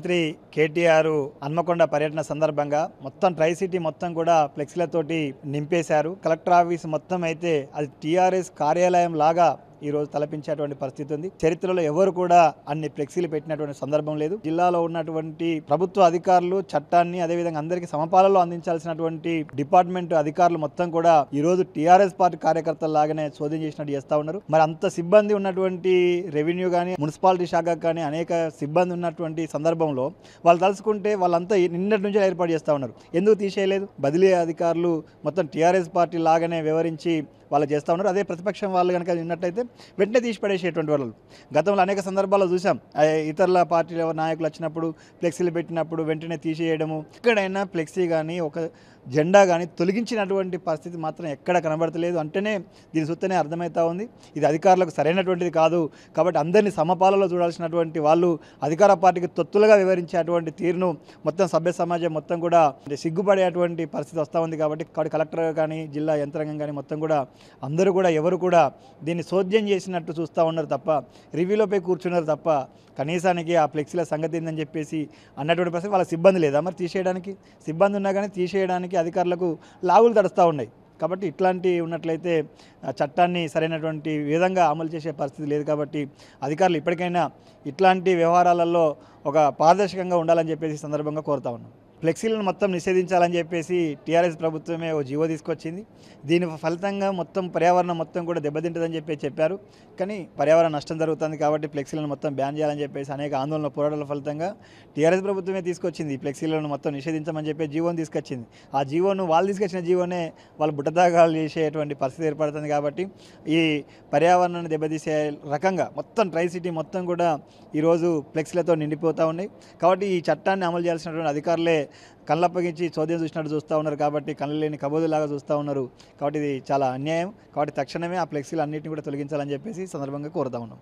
మంత్రి కేటీఆర్ హన్మకొండ పర్యటన సందర్భంగా మొత్తం ట్రై సిటీ మొత్తం కూడా ఫ్లెక్సీలతోటి నింపేశారు కలెక్టర్ ఆఫీస్ మొత్తం అయితే అది టీఆర్ఎస్ కార్యాలయం లాగా ఈ రోజు తలపించేటువంటి పరిస్థితి ఉంది చరిత్రలో ఎవరు కూడా అన్ని ఫ్లెక్సీలు పెట్టినటువంటి సందర్భం లేదు జిల్లాలో ఉన్నటువంటి ప్రభుత్వ అధికారులు చట్టాన్ని అదేవిధంగా అందరికీ సమపాలలో అందించాల్సినటువంటి డిపార్ట్మెంట్ అధికారులు మొత్తం కూడా ఈ రోజు టీఆర్ఎస్ పార్టీ కార్యకర్తల లాగానే చోద్యం చేసినట్టు చేస్తా ఉన్నారు మరి అంత సిబ్బంది ఉన్నటువంటి రెవెన్యూ కానీ మున్సిపాలిటీ శాఖకు కానీ అనేక సిబ్బంది ఉన్నటువంటి సందర్భంలో వాళ్ళు తలుచుకుంటే వాళ్ళంతా ఈ నిన్నటి నుంచి ఏర్పాటు చేస్తూ ఉన్నారు ఎందుకు తీసేయలేదు బదిలీ అధికారులు మొత్తం టీఆర్ఎస్ పార్టీ లాగానే వివరించి వాళ్ళు చేస్తూ ఉన్నారు అదే ప్రతిపక్షం వాళ్ళు కనుక ఉన్నట్టయితే వెంటనే తీసి పడేసేటువంటి వాళ్ళు గతంలో అనేక సందర్భాల్లో చూసాం ఆ ఇతరుల పార్టీల నాయకులు వచ్చినప్పుడు ఫ్లెక్సీలు పెట్టినప్పుడు వెంటనే తీసేయడము ఎక్కడైనా ఫ్లెక్సీ కానీ ఒక జెండా కానీ తొలగించినటువంటి పరిస్థితి మాత్రం ఎక్కడ కనబడతలేదు అంటేనే దీని సుత్తనే అర్థమవుతా ఉంది ఇది అధికారులకు సరైనటువంటిది కాదు కాబట్టి అందరినీ సమపాలలో చూడాల్సినటువంటి వాళ్ళు అధికార పార్టీకి తొత్తులుగా వివరించేటువంటి తీరును మొత్తం సభ్య సమాజం మొత్తం కూడా అంటే సిగ్గుపడేటువంటి పరిస్థితి వస్తూ ఉంది కాబట్టి కాబట్టి కలెక్టర్ కానీ జిల్లా యంత్రాంగం కానీ మొత్తం కూడా అందరూ కూడా ఎవరు కూడా దీన్ని సోద్యం చేసినట్టు చూస్తూ ఉన్నారు తప్ప రివ్యూలోపై కూర్చున్నారు తప్ప కనీసానికి ఆ ఫ్లెక్సీల సంగతి ఏందని చెప్పేసి అన్నటువంటి పరిస్థితి వాళ్ళ సిబ్బంది లేదా మరి తీసేయడానికి సిబ్బంది ఉన్నా కానీ తీసేయడానికి అధికారులకు లాగులు తడుస్తూ ఉన్నాయి కాబట్టి ఇట్లాంటి ఉన్నట్లయితే ఆ చట్టాన్ని సరైనటువంటి విధంగా అమలు చేసే పరిస్థితి లేదు కాబట్టి అధికారులు ఇప్పటికైనా ఇట్లాంటి వ్యవహారాలలో ఒక పారదర్శకంగా ఉండాలని చెప్పేసి ఈ సందర్భంగా కోరుతా ఉన్నాం ఫ్లెక్సీలను మొత్తం నిషేధించాలని చెప్పేసి టీఆర్ఎస్ ప్రభుత్వమే ఓ జీవో తీసుకొచ్చింది దీని ఫలితంగా మొత్తం పర్యావరణం మొత్తం కూడా దెబ్బతింటుందని చెప్పి చెప్పారు కానీ పర్యావరణ నష్టం జరుగుతుంది కాబట్టి ఫ్లెక్సీలను మొత్తం బ్యాన్ చేయాలని చెప్పేసి అనేక ఆందోళన పోరాటాల ఫలితంగా టీఆర్ఎస్ ప్రభుత్వమే తీసుకొచ్చింది ఈ ఫ్లెక్సీలను మొత్తం నిషేధించమని చెప్పి జీవోని తీసుకొచ్చింది ఆ జీవోను వాళ్ళు తీసుకొచ్చిన జీవోనే వాళ్ళు బుట్టదాగాలు చేసేటువంటి పరిస్థితి ఏర్పడుతుంది కాబట్టి ఈ పర్యావరణాన్ని దెబ్బతీసే రకంగా మొత్తం ట్రై సిటీ మొత్తం కూడా ఈరోజు ఫ్లెక్సీలతో నిండిపోతూ ఉన్నాయి కాబట్టి ఈ చట్టాన్ని అమలు చేయాల్సినటువంటి అధికారులే కళ్ళప్పగించి చోద్యం చూసినట్టు చూస్తూ ఉన్నారు కాబట్టి కళ్ళు లేని కబోదులాగా చూస్తూ ఉన్నారు కాబట్టి ఇది చాలా అన్యాయం కాబట్టి తక్షణమే ఆ ఫ్లెక్సీలు అన్నింటినీ కూడా తొలగించాలని చెప్పేసి ఈ సందర్భంగా కోరుతా ఉన్నాం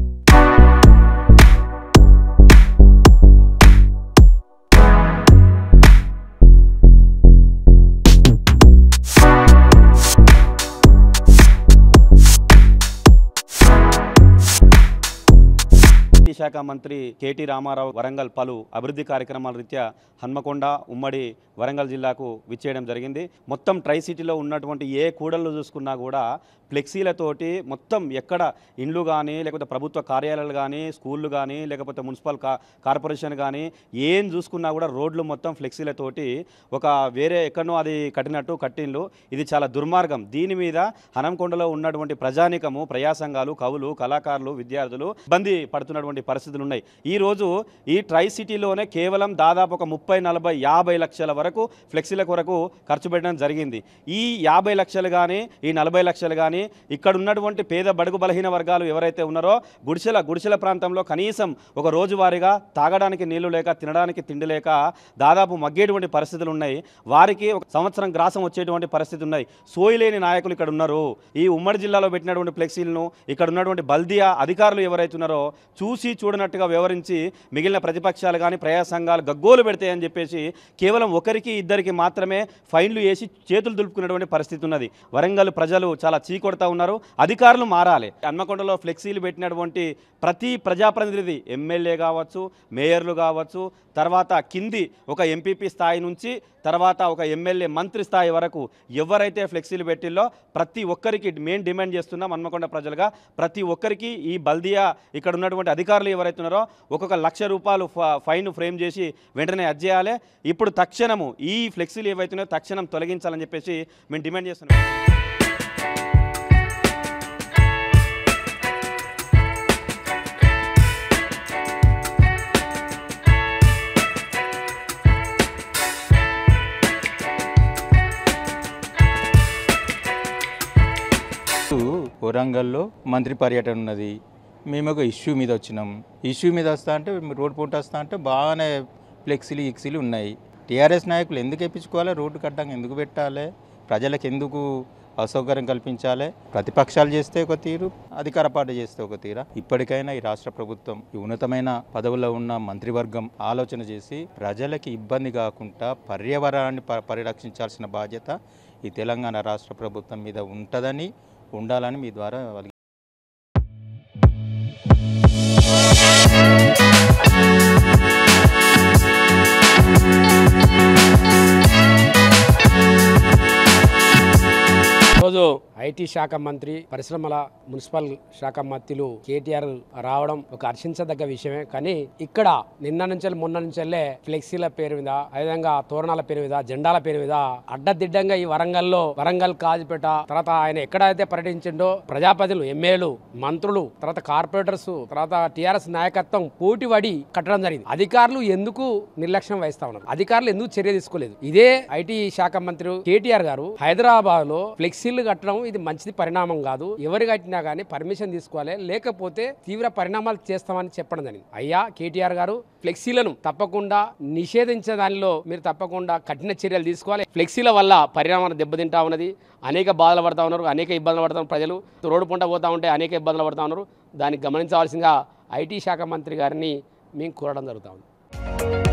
ఐటీ శాఖ మంత్రి కేటీ రామారావు వరంగల్ పలు అభివృద్ధి కార్యక్రమాల రీత్యా హన్మకొండ ఉమ్మడి వరంగల్ జిల్లాకు విచ్చేయడం జరిగింది మొత్తం ట్రై సిటీలో ఉన్నటువంటి ఏ కూడళ్ళు చూసుకున్నా కూడా ఫ్లెక్సీలతోటి మొత్తం ఎక్కడ ఇండ్లు కానీ లేకపోతే ప్రభుత్వ కార్యాలయాలు కానీ స్కూళ్ళు కానీ లేకపోతే మున్సిపల్ కా కార్పొరేషన్ కానీ ఏం చూసుకున్నా కూడా రోడ్లు మొత్తం ఫ్లెక్సీలతోటి ఒక వేరే ఎక్కడనో అది కట్టినట్టు కట్టిండ్లు ఇది చాలా దుర్మార్గం దీని మీద హనంకొండలో ఉన్నటువంటి ప్రజానికము ప్రయాసంగాలు కవులు కళాకారులు విద్యార్థులు ఇబ్బంది పడుతున్నటువంటి పరిస్థితులు ఉన్నాయి ఈ రోజు ఈ ట్రై సిటీలోనే కేవలం దాదాపు ఒక ముప్పై నలభై యాభై లక్షల వరకు ఫ్లెక్సీల కొరకు ఖర్చు పెట్టడం జరిగింది ఈ యాభై లక్షలు కానీ ఈ నలభై లక్షలు కానీ ఇక్కడ ఉన్నటువంటి పేద బడుగు బలహీన వర్గాలు ఎవరైతే ఉన్నారో గుడిసెల గుడిసెల ప్రాంతంలో కనీసం ఒక రోజువారీగా తాగడానికి నీళ్లు లేక తినడానికి తిండి లేక దాదాపు మగ్గేటువంటి పరిస్థితులు ఉన్నాయి వారికి ఒక సంవత్సరం గ్రాసం వచ్చేటువంటి పరిస్థితి ఉన్నాయి సోయిలేని నాయకులు ఇక్కడ ఉన్నారు ఈ ఉమ్మడి జిల్లాలో పెట్టినటువంటి ఫ్లెక్సీలను ఇక్కడ ఉన్నటువంటి బల్దియా అధికారులు ఎవరైతే ఉన్నారో చూసి చూడనట్టుగా వివరించి మిగిలిన ప్రతిపక్షాలు కానీ ప్రజా సంఘాలు గగ్గోలు పెడతాయని చెప్పేసి కేవలం ఒకరికి ఇద్దరికి మాత్రమే ఫైన్లు వేసి చేతులు దులుపుకున్నటువంటి పరిస్థితి ఉన్నది వరంగల్ ప్రజలు చాలా చీకొడతా ఉన్నారు అధికారులు మారాలి హన్మకొండలో ఫ్లెక్సీలు పెట్టినటువంటి ప్రతి ప్రజాప్రతినిధి ఎమ్మెల్యే కావచ్చు మేయర్లు కావచ్చు తర్వాత కింది ఒక ఎంపీపీ స్థాయి నుంచి తర్వాత ఒక ఎమ్మెల్యే మంత్రి స్థాయి వరకు ఎవరైతే ఫ్లెక్సీలు పెట్టిల్లో ప్రతి ఒక్కరికి మెయిన్ డిమాండ్ చేస్తున్నాం హన్మకొండ ప్రజలుగా ప్రతి ఒక్కరికి ఈ బల్దియా ఇక్కడ ఉన్నటువంటి అధికారులు ఎవరైతే ఉన్నారో ఒక్కొక్క లక్ష రూపాయలు ఫ- ఫైన్ ఫ్రేమ్ చేసి వెంటనే అజ్జేయాలి ఇప్పుడు తక్షణము ఈ ఫ్లెక్సీలు ఏవైతున్నాయో తక్షణం తొలగించాలని చెప్పేసి మేము డిమాండ్ చేస్తున్నాం వరంగల్లో మంత్రి పర్యటన ఉన్నది మేము ఒక ఇష్యూ మీద వచ్చినాం ఇష్యూ మీద వస్తా అంటే రోడ్ పూట వస్తా అంటే బాగానే ఫ్లెక్సీలు ఇక్సీలు ఉన్నాయి టీఆర్ఎస్ నాయకులు ఎందుకు ఎప్పించుకోవాలి రోడ్డు కట్టంగా ఎందుకు పెట్టాలి ప్రజలకు ఎందుకు అసౌకర్యం కల్పించాలి ప్రతిపక్షాలు చేస్తే ఒక తీరు అధికార పార్టీ చేస్తే ఒక తీరా ఇప్పటికైనా ఈ రాష్ట్ర ప్రభుత్వం ఈ ఉన్నతమైన పదవుల్లో ఉన్న మంత్రివర్గం ఆలోచన చేసి ప్రజలకి ఇబ్బంది కాకుండా పర్యావరణాన్ని ప- పరిరక్షించాల్సిన బాధ్యత ఈ తెలంగాణ రాష్ట్ర ప్రభుత్వం మీద ఉంటుందని ఉండాలని మీ ద్వారా వాళ్ళకి ఐటీ శాఖ మంత్రి పరిశ్రమల మున్సిపల్ శాఖ మంత్రులు కేటీఆర్ రావడం ఒక హర్షించదగ్గ విషయమే కానీ ఇక్కడ నిన్న నుంచి మొన్న నుంచెల్లే ఫ్లెక్సీల పేరు మీద అదేవిధంగా తోరణాల పేరు మీద జెండాల పేరు మీద అడ్డదిడ్డంగా ఈ వరంగల్లో వరంగల్ కాజిపేట తర్వాత ఆయన ఎక్కడైతే పర్యటించిండో ప్రజాప్రతినిధులు ఎమ్మెల్యేలు మంత్రులు తర్వాత కార్పొరేటర్స్ తర్వాత టిఆర్ఎస్ నాయకత్వం పోటీ పడి కట్టడం జరిగింది అధికారులు ఎందుకు నిర్లక్ష్యం వహిస్తా ఉన్నారు అధికారులు ఎందుకు చర్య తీసుకోలేదు ఇదే ఐటీ శాఖ మంత్రి కేటీఆర్ గారు హైదరాబాద్ లో ఫ్లెక్సీలు కట్టడం ఇది మంచిది పరిణామం కాదు ఎవరు కట్టినా కానీ పర్మిషన్ తీసుకోవాలి లేకపోతే తీవ్ర పరిణామాలు చేస్తామని చెప్పడం జరిగింది అయ్యా కేటీఆర్ గారు ఫ్లెక్సీలను తప్పకుండా నిషేధించే దానిలో మీరు తప్పకుండా కఠిన చర్యలు తీసుకోవాలి ఫ్లెక్సీల వల్ల పరిణామాలు దెబ్బతింటా ఉన్నది అనేక బాధలు పడతా ఉన్నారు అనేక ఇబ్బందులు పడతా ఉన్నారు ప్రజలు రోడ్డు పంట పోతా ఉంటే అనేక ఇబ్బందులు పడతా ఉన్నారు దాన్ని గమనించవలసిందిగా ఐటీ శాఖ మంత్రి గారిని మేము కోరడం జరుగుతా ఉంది